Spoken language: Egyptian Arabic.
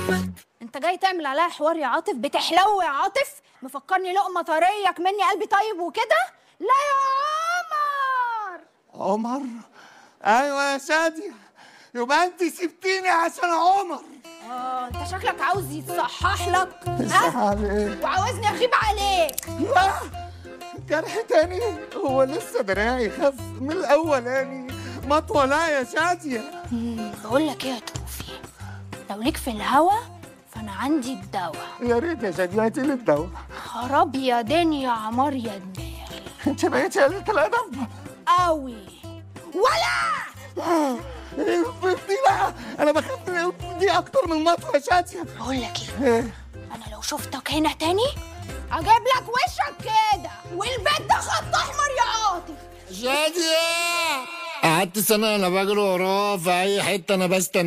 انت جاي تعمل عليا حوار يا عاطف بتحلو يا عاطف مفكرني لقمه طريه مني قلبي طيب وكده لا يا عمر عمر ايوه يا شادية يبقى انت سبتيني عشان عمر اه انت شكلك عاوز يتصحح لك صح ها عليك وعاوزني اغيب عليك لا جرح تاني هو لسه دراعي خف من الاولاني مطوة لا يا شادية بقول لك ايه يا توفي لو ليك في الهوا فانا عندي الدواء يا ريت يا شادية هاتي لي الدواء خراب يا دنيا يا عمار يا دماغي انت بقيتي قلة الادب قوي ولا دي بقى انا بخاف من دي اكتر من مطوة يا شادية بقول لك ايه ايه انا لو شفتك هنا تاني اجيب لك وشك كده والبيت ده خط احمر يا عاطف شادية قعدت سنة أنا بجري وراه في أي حتة أنا بستنى